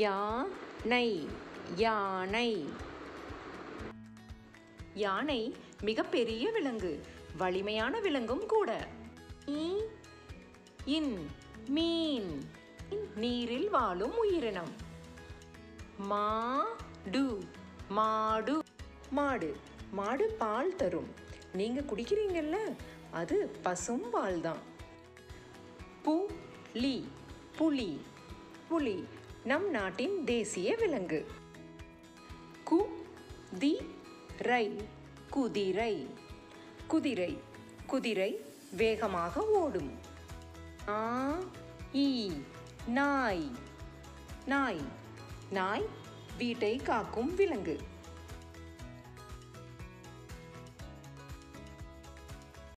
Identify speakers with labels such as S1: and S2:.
S1: யானை யானை யானை மிகப்பெரிய விலங்கு வலிமையான விலங்கும் கூட மீ, இன் மீன் நீரில் வாழும் உயிரினம் மாடு மாடு மாடு மாடு பால் தரும் நீங்க குடிக்கிறீங்கல்ல அது பசும் பால் தான் புலி புலி புலி நம் நாட்டின் தேசிய விலங்கு கு தி ரை குதிரை குதிரை குதிரை வேகமாக ஓடும் ஆ ஈ நாய் நாய் நாய் வீட்டை காக்கும் விலங்கு